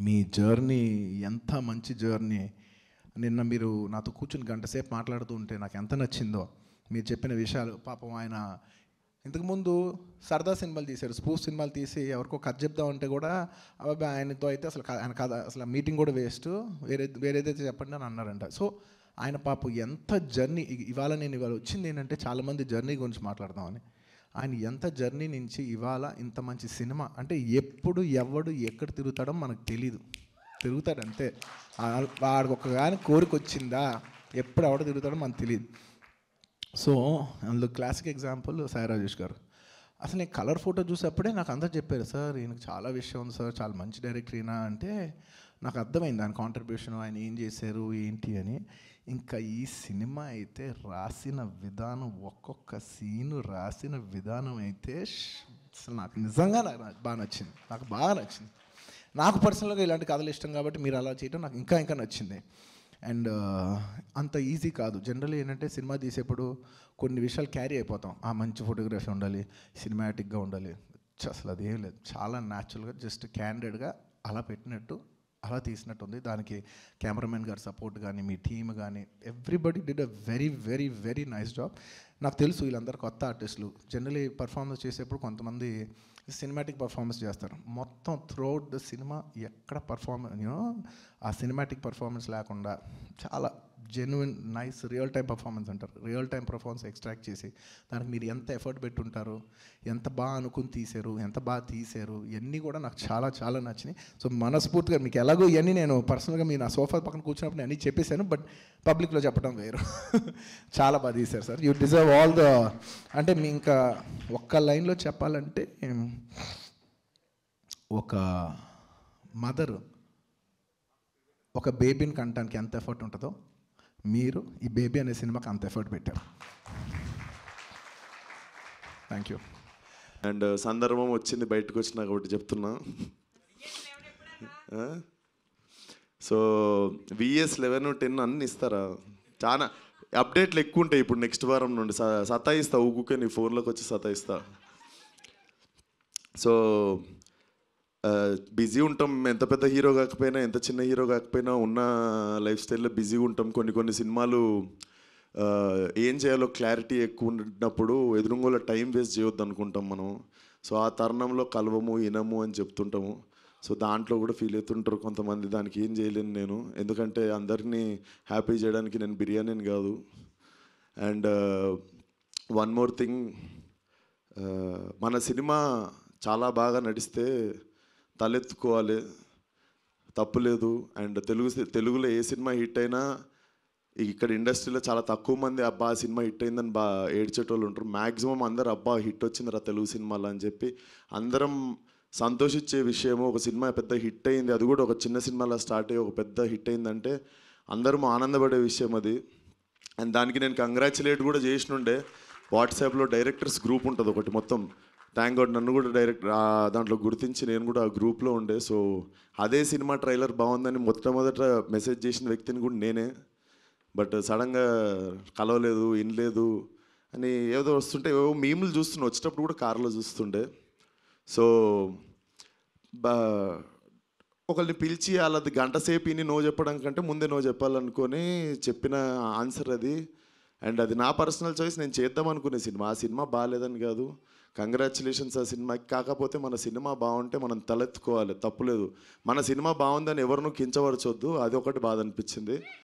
మీ journey ఎంత మంచి journey నిన్న మీరు నాతో కూర్చుని గంట సేపు మాట్లాడుతూ ఉంటే నాకు ఎంత నచ్చిందో మీరు చెప్పిన విషయాలు పాపం ఆయన ఇంతకుముందు సరదా సినిమాలు తీశారు స్పూఫ్ సినిమాలు తీసి ఎవరికో కథ చెప్దామంటే కూడా అబ్బాయి ఆయనతో అయితే అసలు క- ఆయన కథ అసలు మీటింగ్ కూడా వేస్ట్ వేరే వేరేదైతే చెప్పండి అని అన్నారంట సో ఆయన పాపం ఎంత జర్నీ ఇవాళ నేను ఇవాళ వచ్చింది ఏంటంటే చాలామంది జర్నీ గురించి మాట్లాడదామని ఆయన ఎంత జర్నీ నుంచి ఇవాళ ఇంత మంచి సినిమా అంటే ఎప్పుడు ఎవడు ఎక్కడ తిరుగుతాడో మనకు తెలీదు తిరుగుతాడు అంతే ఆ- వాడికి ఒక కానీ కోరిక వచ్చిందా ఎప్పుడు ఎవడ తిరుగుతాడో మనకు తెలియదు సో అందులో క్లాసిక్ ఎగ్జాంపుల్ సాయి రాజేష్ గారు అసలు నేను కలర్ ఫోటో చూసేప్పుడే నాకు అందరు చెప్పారు సార్ ఈయనకు చాలా విషయం ఉంది సార్ చాలా మంచి డైరెక్టర్ ఈయన అంటే నాకు అర్థమైంది ఆయన కాంట్రిబ్యూషన్ ఆయన ఏం చేశారు ఏంటి అని ఇంకా ఈ సినిమా అయితే రాసిన విధానం ఒక్కొక్క సీను రాసిన విధానం అయితే ష్ అసలు నాకు నిజంగా నాకు నాకు బాగా నచ్చింది నాకు బాగా నచ్చింది నాకు పర్సనల్గా ఇలాంటి కథలు ఇష్టం కాబట్టి మీరు అలా చేయడం నాకు ఇంకా ఇంకా నచ్చింది అండ్ అంత ఈజీ కాదు జనరల్ ఏంటంటే సినిమా తీసేప్పుడు కొన్ని విషయాలు క్యారీ అయిపోతాం ఆ మంచి ఫోటోగ్రఫీ ఉండాలి సినిమాటిక్గా ఉండాలి ఛ, అసలు అది ఏం లేదు చాలా న్యాచురల్గా జస్ట్ క్యాండెడ్గా అలా పెట్టినట్టు అలా తీసినట్టు ఉంది దానికి కెమెరామెన్ గారి సపోర్ట్ కానీ మీ టీమ్ కానీ everybody did a very very very nice job నాకు తెలుసు వీళ్ళందరూ కొత్త ఆర్టిస్టులు జనరలీ పర్ఫార్మెన్స్ చేసేప్పుడు కొంతమంది సినిమాటిక్ పర్ఫార్మెన్స్ చేస్తారు మొత్తం త్రూఅవుట్ ద సినిమా ఎక్కడ పర్ఫార్మెన్స్ యూనో ఆ సినిమాటిక్ పర్ఫార్మెన్స్ లేకుండా చాలా genuine nice real time performance అంటారు రియల్ టైం పర్ఫార్మెన్స్ ఎక్స్ట్రాక్ట్ చేసి దానికి మీరు ఎంత ఎఫర్ట్ పెట్టుంటారు ఎంత బాగా అనుకుని తీశారు ఎంత బాగా తీశారు ఇవన్నీ కూడా నాకు చాలా చాలా నచ్చినాయి సో మనస్ఫూర్తిగా మీకు ఎలాగో ఇవన్నీ నేను పర్సనల్గా మీ నా సోఫా పక్కన కూర్చున్నప్పుడు నేను అన్నీ చెప్పేశాను బట్ పబ్లిక్లో చెప్పడం వేరు చాలా బాగా తీశారు sir you deserve all the అంటే మీ ఇంకా ఒక్క లైన్లో చెప్పాలంటే ఒక మదర్ ఒక బేబీని కనటానికి ఎంత ఎఫర్ట్ ఉంటుందో మీరు ఈ బేబీ అనే సినిమాకి అంత ఎఫర్ట్ పెట్టారు థ్యాంక్ యూ అండ్ సందర్భం వచ్చింది బయటకు వచ్చినా కాబట్టి చెప్తున్నా సో విఎస్ లెవెన్ టెన్ అన్ని ఇస్తారా చాలా అప్డేట్లు ఎక్కువ ఉంటాయి ఇప్పుడు నెక్స్ట్ వారం నుండి స- సతాయిస్తా ఊకుకే నీ ఫోన్లోకి వచ్చి సతాయిస్తా సో బిజీ ఉంటాం ఎంత పెద్ద హీరో కాకపోయినా ఎంత చిన్న హీరో కాకపోయినా ఉన్న లైఫ్ స్టైల్లో బిజీగా ఉంటాం కొన్ని కొన్ని సినిమాలు ఆ, ఏం చేయాలో క్లారిటీ ఎక్కువ ఉన్నప్పుడు ఎదురుంగోల టైం వేస్ట్ చేయొద్దు అనుకుంటాం మనం సో ఆ తరుణంలో కలవము ఇనము అని చెప్తుంటాము సో దాంట్లో కూడా ఫీల్ అవుతుంటారు కొంతమంది దానికి ఏం చేయలేను నేను ఎందుకంటే అందరినీ హ్యాపీ చేయడానికి నేను బిర్యానీని కాదు అండ్ వన్ మోర్ థింగ్ మన సినిమా చాలా బాగా నడిస్తే తలెత్తుకోవాలి తప్పులేదు అండ్ తెలుగు సి- తెలుగులో ఏ సినిమా హిట్ అయినా ఇక్కడ ఇండస్ట్రీలో చాలా తక్కువ మంది అబ్బా ఆ సినిమా హిట్ అయిందని బా ఏడ్చేటోళ్ళు ఉంటారు మ్యాక్సిమం అందరు అబ్బా హిట్ వచ్చిందిరా తెలుగు సినిమాలో అని చెప్పి అందరం సంతోషించే విషయము ఒక సినిమా పెద్ద హిట్ అయింది అది కూడా ఒక చిన్న సినిమాలో స్టార్ట్ అయ్యి ఒక పెద్ద హిట్ అయిందంటే అందరం ఆనందపడే విషయం అది అండ్ దానికి నేను కంగ్రాచులేట్ కూడా చేసినుండే వాట్సాప్లో డైరెక్టర్స్ గ్రూప్ ఉంటుంది ఒకటి మొత్తం థ్యాంక్ గాడ్ నన్ను కూడా డైరెక్ట్ దాంట్లో గుర్తించి నేను కూడా ఆ గ్రూప్లో ఉండే సో అదే సినిమా ట్రైలర్ బాగుందని మొట్టమొదట మెసేజ్ చేసిన వ్యక్తిని కూడా నేనే బట్ సడన్గా కలవలేదు వినలేదు అని ఏదో వస్తుంటే ఏవో మీములు చూస్తున్నా వచ్చేటప్పుడు కూడా కారులో చూస్తుండే సో బా ఒకరిని పిలిచి వాళ్ళది గంట సేపు ఇని నో చెప్పడం కంటే ముందే నో చెప్పాలనుకొని చెప్పిన ఆన్సర్ అది అండ్ అది నా పర్సనల్ చాయిస్ నేను చేద్దాం అనుకునే సినిమా ఆ సినిమా బాగాలేదని కాదు కంగ్రాచులేషన్స్ ఆ సినిమాకి కాకపోతే మన సినిమా బాగుంటే మనం తలెత్తుకోవాలి తప్పులేదు మన సినిమా బాగుందని ఎవరినూ కించవరచొద్దు అది ఒకటి బాధ అనిపించింది